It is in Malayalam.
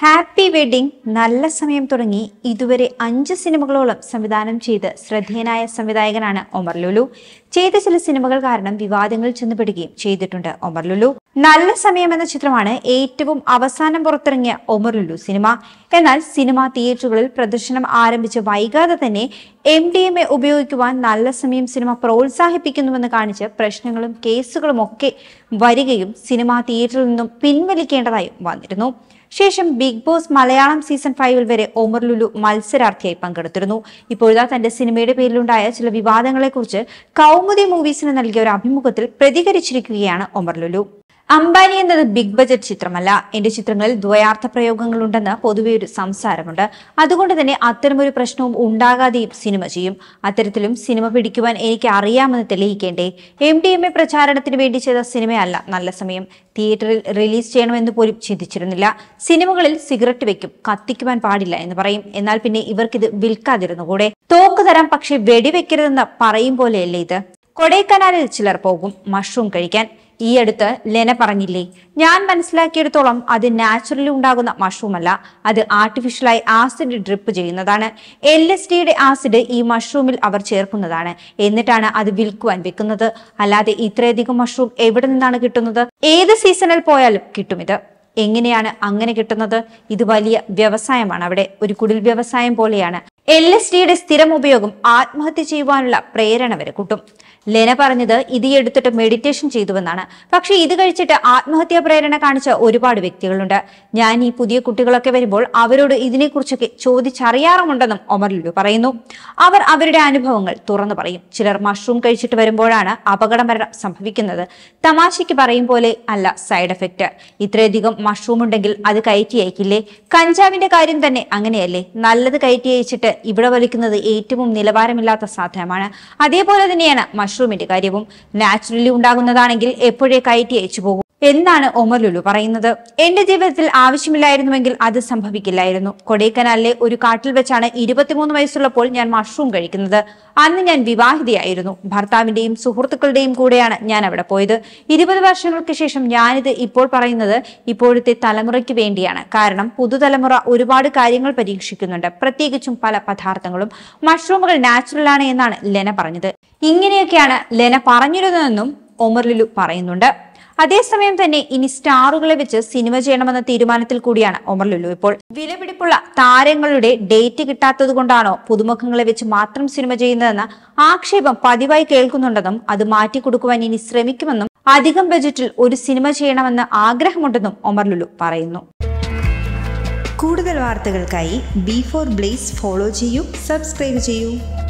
ഹാപ്പി വെഡിങ് നല്ല സമയം തുടങ്ങി ഇതുവരെ അഞ്ച് സിനിമകളോളം സംവിധാനം ചെയ്ത് ശ്രദ്ധേയനായ സംവിധായകനാണ് ഒമർ ലുലു ചെയ്ത ചില സിനിമകൾ കാരണം വിവാദങ്ങളിൽ ചെന്നുപെടുകയും ചെയ്തിട്ടുണ്ട് ഒമർ ലുലു നല്ല സമയം എന്ന ചിത്രമാണ് ഏറ്റവും അവസാനം പുറത്തിറങ്ങിയ ഒമർ ലുലു സിനിമ എന്നാൽ സിനിമ തിയേറ്ററുകളിൽ പ്രദർശനം ആരംഭിച്ച് വൈകാതെ തന്നെ എം ഡി എം എ ഉപയോഗിക്കുവാൻ നല്ല സമയം സിനിമ പ്രോത്സാഹിപ്പിക്കുന്നുവെന്ന് കാണിച്ച് പ്രശ്നങ്ങളും കേസുകളും ഒക്കെ വരികയും സിനിമ തിയേറ്ററിൽ നിന്നും പിൻവലിക്കേണ്ടതായും വന്നിരുന്നു ശേഷം ബിഗ് ബോസ് മലയാളം സീസൺ ഫൈവിൽ വരെ ഒമർ ലുലു മത്സരാർത്ഥിയായി പങ്കെടുത്തിരുന്നു ഇപ്പോഴാ തന്റെ സിനിമയുടെ പേരിലുണ്ടായ ചില വിവാദങ്ങളെക്കുറിച്ച് കൗമുദി മൂവീസിന് നൽകിയ ഒരു അഭിമുഖത്തിൽ പ്രതികരിച്ചിരിക്കുകയാണ് ഒമർ ലുലു അംബാനി എന്നത് ബിഗ് ബജറ്റ് ചിത്രമല്ല എന്റെ ചിത്രങ്ങളിൽ ദ്വയാർത്ഥ പ്രയോഗങ്ങളുണ്ടെന്ന് പൊതുവെ ഒരു സംസാരമുണ്ട് അതുകൊണ്ട് തന്നെ അത്തരമൊരു പ്രശ്നവും ഉണ്ടാകാതെയും സിനിമ ചെയ്യും അത്തരത്തിലും സിനിമ പിടിക്കുവാൻ എനിക്ക് അറിയാമെന്ന് തെളിയിക്കേണ്ടേ എം ഡി എം എ പ്രചാരണത്തിന് വേണ്ടി ചെയ്ത സിനിമയല്ല നല്ല സമയം തിയേറ്ററിൽ റിലീസ് ചെയ്യണമെന്ന് പോലും ചിന്തിച്ചിരുന്നില്ല സിനിമകളിൽ സിഗരറ്റ് വെക്കും കത്തിക്കുവാൻ പാടില്ല എന്ന് പറയും എന്നാൽ പിന്നെ ഇവർക്കിത് വിൽക്കാതിരുന്നുകൂടെ തോക്ക് തരാം പക്ഷെ വെടിവെക്കരുതെന്ന് പറയും പോലെയല്ലേ ഇത് കൊടൈക്കനാലിൽ ചിലർ പോകും മഷ്റൂം കഴിക്കാൻ ഈ അടുത്ത് ലെന പറഞ്ഞില്ലേ ഞാൻ മനസ്സിലാക്കിയെടുത്തോളം അത് നാച്ചുറലി ഉണ്ടാകുന്ന മഷ്റൂം അല്ല അത് ആർട്ടിഫിഷ്യലായി ആസിഡ് ഡ്രിപ്പ് ചെയ്യുന്നതാണ് എൽ എസ് ഡിയുടെ ആസിഡ് ഈ മഷ്റൂമിൽ അവർ ചേർക്കുന്നതാണ് എന്നിട്ടാണ് അത് വിൽക്കുവാൻ വെക്കുന്നത് അല്ലാതെ ഇത്രയധികം മഷ്റൂം എവിടെ നിന്നാണ് കിട്ടുന്നത് ഏത് സീസണിൽ പോയാലും കിട്ടും ഇത് എങ്ങനെയാണ് അങ്ങനെ കിട്ടുന്നത് ഇത് വലിയ വ്യവസായമാണ് അവിടെ ഒരു കുടിൽ വ്യവസായം പോലെയാണ് എൽ എസ് ഡിയുടെ സ്ഥിരം ഉപയോഗം ആത്മഹത്യ ചെയ്യുവാനുള്ള പ്രേരണ വരെ കൂട്ടും ലെന പറഞ്ഞത് ഇത് എടുത്തിട്ട് മെഡിറ്റേഷൻ ചെയ്തുവെന്നാണ് പക്ഷെ ഇത് കഴിച്ചിട്ട് ആത്മഹത്യാ പ്രേരണ കാണിച്ച ഒരുപാട് വ്യക്തികളുണ്ട് ഞാൻ ഈ പുതിയ കുട്ടികളൊക്കെ വരുമ്പോൾ അവരോട് ഇതിനെക്കുറിച്ചൊക്കെ ചോദിച്ചറിയാറുമുണ്ടെന്നും ഒമർ ലുലു പറയുന്നു അവർ അവരുടെ അനുഭവങ്ങൾ തുറന്നു പറയും ചിലർ മഷ്റൂം കഴിച്ചിട്ട് വരുമ്പോഴാണ് അപകട മരണം സംഭവിക്കുന്നത് തമാശയ്ക്ക് പറയും പോലെ അല്ല സൈഡ് എഫക്റ്റ് ഇത്രയധികം മഷ്റൂം ഉണ്ടെങ്കിൽ അത് കയറ്റി അയക്കില്ലേ കഞ്ചാവിന്റെ കാര്യം തന്നെ അങ്ങനെയല്ലേ നല്ലത് കയറ്റി അയച്ചിട്ട് ഇവിടെ വലിക്കുന്നത് ഏറ്റവും നിലവാരമില്ലാത്ത സാധനമാണ് അതേപോലെ തന്നെയാണ് മഷ്റൂമിന്റെ കാര്യവും നാച്ചുറലി ഉണ്ടാകുന്നതാണെങ്കിൽ എപ്പോഴേ കയറ്റി അയച്ചു പോകും എന്നാണ് ഒമർ ലുലു പറയുന്നത് എന്റെ ജീവിതത്തിൽ ആവശ്യമില്ലായിരുന്നുവെങ്കിൽ അത് സംഭവിക്കില്ലായിരുന്നു കൊടൈക്കനാലിലെ ഒരു കാട്ടിൽ വെച്ചാണ് ഇരുപത്തിമൂന്ന് വയസ്സുള്ളപ്പോൾ ഞാൻ മഷ്റൂം കഴിക്കുന്നത് അന്ന് ഞാൻ വിവാഹിതയായിരുന്നു ഭർത്താവിന്റെയും സുഹൃത്തുക്കളുടെയും കൂടെയാണ് ഞാൻ അവിടെ പോയത് ഇരുപത് വർഷങ്ങൾക്ക് ശേഷം ഞാനിത് ഇപ്പോൾ പറയുന്നത് ഇപ്പോഴത്തെ തലമുറയ്ക്ക് വേണ്ടിയാണ് കാരണം പുതുതലമുറ ഒരുപാട് കാര്യങ്ങൾ പരീക്ഷിക്കുന്നുണ്ട് പ്രത്യേകിച്ചും പല പദാർത്ഥങ്ങളും മഷ്റൂമുകൾ നാച്ചുറൽ ആണ് എന്നാണ് ലെന പറഞ്ഞത് ഇങ്ങനെയൊക്കെയാണ് ലെന പറഞ്ഞിരുന്നതെന്നും ഒമർ ലുലു പറയുന്നുണ്ട് അതേസമയം തന്നെ ഇനി സ്റ്റാറുകളെ വെച്ച് സിനിമ ചെയ്യണമെന്ന തീരുമാനത്തിൽ കൂടിയാണ് ഒമർ ലുലു ഇപ്പോൾ വിലപിടിപ്പുള്ള താരങ്ങളുടെ ഡേറ്റ് കിട്ടാത്തത് കൊണ്ടാണോ പുതുമുഖങ്ങളെ വെച്ച് മാത്രം സിനിമ ചെയ്യുന്നതെന്ന ആക്ഷേപം പതിവായി കേൾക്കുന്നുണ്ടെന്നും അത് മാറ്റിക്കൊടുക്കുവാൻ ഇനി ശ്രമിക്കുമെന്നും അധികം ബജറ്റിൽ ഒരു സിനിമ ചെയ്യണമെന്ന് ആഗ്രഹമുണ്ടെന്നും ഒമർ ലുലു പറയുന്നു കൂടുതൽ വാർത്തകൾക്കായി ബി ഫോർ ബ്ലേസ് ഫോളോ ചെയ്യൂ സബ്സ്ക്രൈബ് ചെയ്യൂ